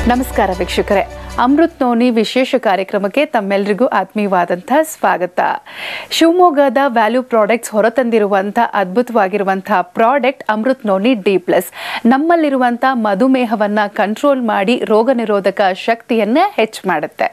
ನಮಸ್ಕಾರ ವೀಕ್ಷಕರೇ ಅಮೃತ್ ನೋನಿ ವಿಶೇಷ ಕಾರ್ಯಕ್ರಮಕ್ಕೆ ತಮ್ಮೆಲ್ಲರಿಗೂ ಆತ್ಮೀಯವಾದಂತಹ ಸ್ವಾಗತ ಶಿವಮೊಗ್ಗದ ವ್ಯಾಲ್ಯೂ ಪ್ರಾಡಕ್ಟ್ಸ್ ಹೊರತಂದಿರುವಂಥ ಅದ್ಭುತವಾಗಿರುವಂತಹ product Amrit noni D plus ನಮ್ಮಲ್ಲಿರುವಂಥ ಮಧುಮೇಹವನ್ನ ಕಂಟ್ರೋಲ್ ಮಾಡಿ ರೋಗ ನಿರೋಧಕ ಶಕ್ತಿಯನ್ನ ಹೆಚ್ಚು ಮಾಡುತ್ತೆ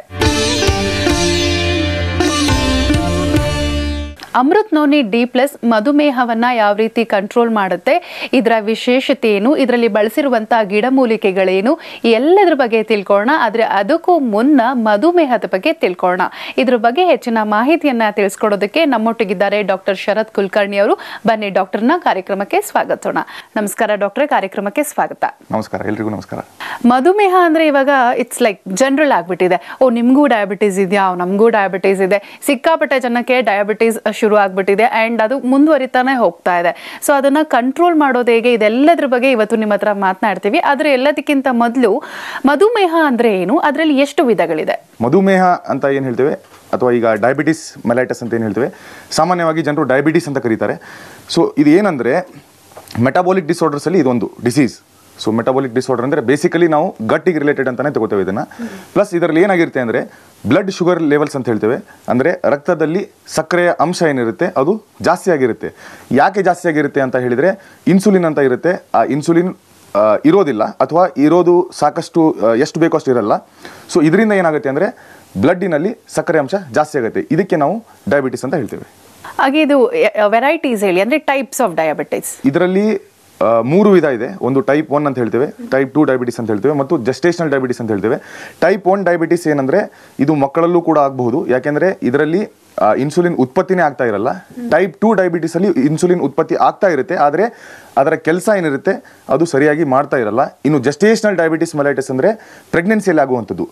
ಅಮೃತ್ ನೋನಿ ಡಿ ಪ್ಲಸ್ ಮಧುಮೇಹವನ್ನ ಯಾವ ರೀತಿ ಕಂಟ್ರೋಲ್ ಮಾಡುತ್ತೆ ಇದರ ವಿಶೇಷತೆ ಏನು ಇದರಲ್ಲಿ ಬಳಸಿರುವಂತಹ ಗಿಡಮೂಲಿಕೆಗಳೇನು ಈ ಎಲ್ಲದರ ಬಗ್ಗೆ ತಿಳ್ಕೊಳ್ಳೋಣ ಆದ್ರೆ ಅದಕ್ಕೂ ಮುನ್ನ ಮಧುಮೇಹದ ಬಗ್ಗೆ ತಿಳ್ಕೊಳ್ಳೋಣ ಇದ್ರ ಬಗ್ಗೆ ಹೆಚ್ಚಿನ ಮಾಹಿತಿಯನ್ನ ತಿಳಿಸ್ಕೊಡೋದಕ್ಕೆ ನಮ್ಮೊಟ್ಟಿಗಿದ್ದಾರೆ ಡಾಕ್ಟರ್ ಶರತ್ ಕುಲಕರ್ಣಿ ಅವರು ಬನ್ನಿ ಡಾಕ್ಟರ್ನ ಕಾರ್ಯಕ್ರಮಕ್ಕೆ ಸ್ವಾಗತೋಣ ನಮಸ್ಕಾರ ಡಾಕ್ಟರ್ ಕಾರ್ಯಕ್ರಮಕ್ಕೆ ಸ್ವಾಗತ ನಮಸ್ಕಾರ ಎಲ್ರಿಗೂ ನಮಸ್ಕಾರ ಮಧುಮೇಹ ಅಂದ್ರೆ ಇವಾಗ ಇಟ್ಸ್ ಲೈಕ್ ಜನರಲ್ ಆಗ್ಬಿಟ್ಟಿದೆ ಓ ನಿಮ್ಗೂ ಡಯಾಬಿಟೀಸ್ ಇದೆಯಾ ನಮಗೂ ಡಯಾಬಿಟೀಸ್ ಇದೆ ಸಿಕ್ಕಾಪಟ್ಟೆ ಜನಕ್ಕೆ ಡಯಾಬಿಟೀಸ್ ಶುರು ಆಗ್ಬಿಟ್ಟಿದೆ ಅಂಡ್ ಅದು ಮುಂದುವರಿತಾನೆ ಹೋಗ್ತಾ ಇದೆ ಸೊ ಅದನ್ನ ಕಂಟ್ರೋಲ್ ಮಾಡೋದು ಹೇಗೆ ಇದೆಲ್ಲದ್ರ ಬಗ್ಗೆ ಇವತ್ತು ನಿಮ್ಮ ಹತ್ರ ಮಾತನಾಡ್ತೀವಿ ಆದ್ರೆ ಎಲ್ಲದಕ್ಕಿಂತ ಮೊದಲು ಮಧುಮೇಹ ಅಂದ್ರೆ ಏನು ಅದರಲ್ಲಿ ಎಷ್ಟು ವಿಧಗಳಿದೆ ಮಧುಮೇಹ ಅಂತ ಏನು ಹೇಳ್ತೇವೆ ಅಥವಾ ಈಗ ಡಯಾಬಿಟಿಸ್ ಮೆಲೈಟಸ್ ಅಂತ ಏನು ಹೇಳ್ತೇವೆ ಸಾಮಾನ್ಯವಾಗಿ ಜನರು ಡಯಾಬಿಟಿಸ್ ಅಂತ ಕರೀತಾರೆ ಸೊ ಇದು ಏನಂದರೆ ಮೆಟಾಬೋಲಿಕ್ ಡಿಸಾರ್ಡರ್ಸಲ್ಲಿ ಇದೊಂದು ಡಿಸೀಸ್ ಸೊ ಮೆಟಾಬೋಲಿಕ್ ಡಿಸಾರ್ಡರ್ ಅಂದರೆ ಬೇಸಿಕಲಿ ನಾವು ಗಟ್ಟಿಗೆ ರಿಲೇಟೆಡ್ ಅಂತಲೇ ತಗೋತೇವೆ ಇದನ್ನು ಪ್ಲಸ್ ಇದರಲ್ಲಿ ಏನಾಗಿರುತ್ತೆ ಅಂದರೆ ಬ್ಲಡ್ ಶುಗರ್ ಲೆವೆಲ್ಸ್ ಅಂತ ಹೇಳ್ತೇವೆ ಅಂದರೆ ರಕ್ತದಲ್ಲಿ ಸಕ್ಕರೆಯ ಅಂಶ ಏನಿರುತ್ತೆ ಅದು ಜಾಸ್ತಿ ಆಗಿರುತ್ತೆ ಯಾಕೆ ಜಾಸ್ತಿ ಆಗಿರುತ್ತೆ ಅಂತ ಹೇಳಿದರೆ ಇನ್ಸುಲಿನ್ ಅಂತ ಇರುತ್ತೆ ಆ ಇನ್ಸುಲಿನ್ ಆ, ಇರೋದಿಲ್ಲ ಅಥವಾ ಇರೋದು ಸಾಕಷ್ಟು ಆ, ಎಷ್ಟು ಬೇಕೋ ಅಷ್ಟು ಇರಲ್ಲ ಸೊ ಇದರಿಂದ ಏನಾಗುತ್ತೆ ಅಂದರೆ ಬ್ಲಡ್ಡಿನಲ್ಲಿ ಸಕ್ಕರೆ ಅಂಶ ಜಾಸ್ತಿ ಆಗುತ್ತೆ ಇದಕ್ಕೆ ನಾವು ಡಯಾಬಿಟಿಸ್ ಅಂತ ಹೇಳ್ತೇವೆ ಹಾಗೆ ಇದು ವೆರೈಟೀಸ್ ಹೇಳಿ ಅಂದ್ರೆ ಟೈಪ್ಸ್ ಆಫ್ ಡಯಾಬಿಟಿಸ್ ಇದರಲ್ಲಿ ಆ, ಮೂರು ವಿಧ ಇದೆ ಒಂದು ಟೈಪ್ ಒನ್ ಅಂತ ಹೇಳ್ತೇವೆ ಟೈಪ್ ಟು ಡಯಾಬಿಟಿಸ್ ಅಂತ ಹೇಳ್ತೇವೆ ಮತ್ತು ಜಸ್ಟೇಷನಲ್ ಡಯಾಬಿಟಿಸ್ ಅಂತ ಹೇಳ್ತೇವೆ ಟೈಪ್ ಒನ್ ಡಯಾಬಿಟಿಸ್ ಏನಂದ್ರೆ ಇದು ಮಕ್ಕಳಲ್ಲೂ ಕೂಡ ಆಗಬಹುದು ಯಾಕೆಂದ್ರೆ ಇದರಲ್ಲಿ ಇನ್ಸುಲಿನ್ ಉತ್ಪತ್ತಿನೇ ಆಗ್ತಾ ಇರಲ್ಲ ಟೈಪ್ ಟು ಡಯಾಬಿಟಿಸ್ ಅಲ್ಲಿ ಇನ್ಸುಲಿನ್ ಉತ್ಪತ್ತಿ ಆಗ್ತಾ ಇರುತ್ತೆ ಆದರೆ ಅದರ ಕೆಲಸ ಏನಿರುತ್ತೆ ಅದು ಸರಿಯಾಗಿ ಮಾಡ್ತಾ ಇರಲ್ಲ ಇನ್ನು ಜಸ್ಟೇಷನಲ್ ಡಯಾಬಿಟಿಸ್ ಮೆಲೈಟಿಸ್ ಅಂದ್ರೆ ಪ್ರೆಗ್ನೆನ್ಸಿಯಲ್ಲಿ ಆಗುವಂಥದ್ದು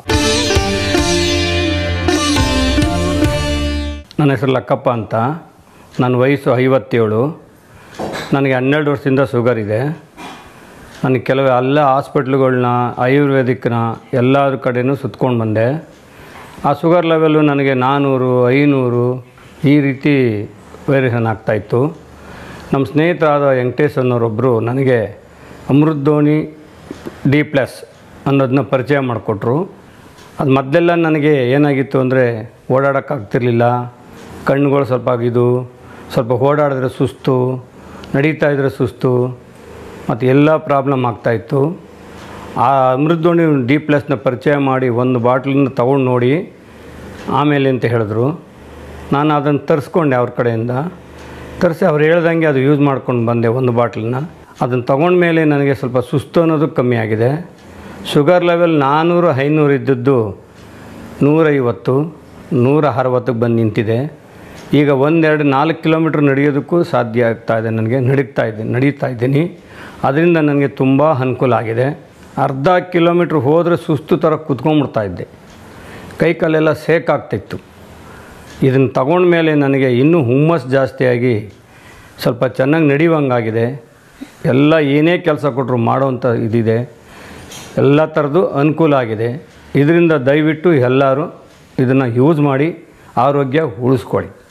ನನ್ನ ಹೆಸರು ಲಕ್ಕಪ್ಪ ಅಂತ ನನ್ನ ವಯಸ್ಸು ಐವತ್ತೇಳು ನನಗೆ ಹನ್ನೆರಡು ವರ್ಷದಿಂದ ಶುಗರ್ ಇದೆ ನನಗೆ ಕೆಲವು ಎಲ್ಲ ಹಾಸ್ಪಿಟ್ಲುಗಳ್ನ ಆಯುರ್ವೇದಿಕ್ನ ಎಲ್ಲರ ಕಡೆನೂ ಸುತ್ಕೊಂಡು ಬಂದೆ ಆ ಶುಗರ್ ಲೆವೆಲ್ಲು ನನಗೆ ನಾನ್ನೂರು ಐನೂರು ಈ ರೀತಿ ವೇರಿಯೇಷನ್ ಆಗ್ತಾಯಿತ್ತು ನಮ್ಮ ಸ್ನೇಹಿತರಾದ ವೆಂಕಟೇಶ್ ಅನ್ನೋರೊಬ್ಬರು ನನಗೆ ಅಮೃತಧೋನಿ ಡಿ ಪ್ಲಸ್ ಅನ್ನೋದನ್ನ ಪರಿಚಯ ಮಾಡಿಕೊಟ್ರು ಅದು ಮೊದಲೆಲ್ಲ ನನಗೆ ಏನಾಗಿತ್ತು ಅಂದರೆ ಓಡಾಡೋಕ್ಕಾಗ್ತಿರ್ಲಿಲ್ಲ ಕಣ್ಣುಗಳು ಸ್ವಲ್ಪ ಆಗಿದ್ದು ಸ್ವಲ್ಪ ಓಡಾಡಿದ್ರೆ ಸುಸ್ತು ನಡೀತಾ ಇದ್ರೆ ಸುಸ್ತು ಮತ್ತು ಎಲ್ಲ ಪ್ರಾಬ್ಲಮ್ ಆಗ್ತಾಯಿತ್ತು ಆ ಅಮೃತಧೋಣಿ ಡಿ ಪ್ಲಸ್ನ ಪರಿಚಯ ಮಾಡಿ ಒಂದು ಬಾಟ್ಲನ್ನ ತೊಗೊಂಡು ನೋಡಿ ಆಮೇಲೆ ಅಂತ ಹೇಳಿದ್ರು ನಾನು ಅದನ್ನು ತರಿಸ್ಕೊಂಡೆ ಅವ್ರ ಕಡೆಯಿಂದ ತರಿಸಿ ಅವ್ರು ಹೇಳ್ದಂಗೆ ಅದು ಯೂಸ್ ಮಾಡ್ಕೊಂಡು ಬಂದೆ ಒಂದು ಬಾಟ್ಲನ್ನ ಅದನ್ನು ತೊಗೊಂಡ್ಮೇಲೆ ನನಗೆ ಸ್ವಲ್ಪ ಸುಸ್ತು ಅನ್ನೋದು ಕಮ್ಮಿ ಆಗಿದೆ ಶುಗರ್ ಲೆವೆಲ್ ನಾನ್ನೂರು ಐನೂರು ಇದ್ದದ್ದು ನೂರೈವತ್ತು ನೂರ ಅರವತ್ತಕ್ಕೆ ಬಂದು ನಿಂತಿದೆ ಈಗ ಒಂದೆರಡು ನಾಲ್ಕು ಕಿಲೋಮೀಟ್ರ್ ನಡೆಯೋದಕ್ಕೂ ಸಾಧ್ಯ ಆಗ್ತಾ ಇದೆ ನನಗೆ ನಡೀತಾ ಇದ್ದೀನಿ ನಡೀತಾ ಇದ್ದೀನಿ ಅದರಿಂದ ನನಗೆ ತುಂಬ ಅನುಕೂಲ ಆಗಿದೆ ಅರ್ಧ ಕಿಲೋಮೀಟ್ರ್ ಹೋದರೆ ಸುಸ್ತು ಥರ ಕುತ್ಕೊಂಡ್ಬಿಡ್ತಾ ಇದ್ದೆ ಕೈ ಕಾಲೆಲ್ಲ ಸೇಕ್ ಆಗ್ತಿತ್ತು ಇದನ್ನು ತಗೊಂಡ್ಮೇಲೆ ನನಗೆ ಇನ್ನೂ ಹುಮ್ಮಸ್ ಜಾಸ್ತಿಯಾಗಿ ಸ್ವಲ್ಪ ಚೆನ್ನಾಗಿ ನಡೆಯುವಂಗಾಗಿದೆ ಎಲ್ಲ ಏನೇ ಕೆಲಸ ಕೊಟ್ಟರು ಮಾಡೋವಂಥ ಇದಿದೆ ಎಲ್ಲ ಥರದ್ದು ಅನುಕೂಲ ಆಗಿದೆ ಇದರಿಂದ ದಯವಿಟ್ಟು ಎಲ್ಲರೂ ಇದನ್ನು ಯೂಸ್ ಮಾಡಿ ಆರೋಗ್ಯ ಉಳಿಸ್ಕೊಳ್ಳಿ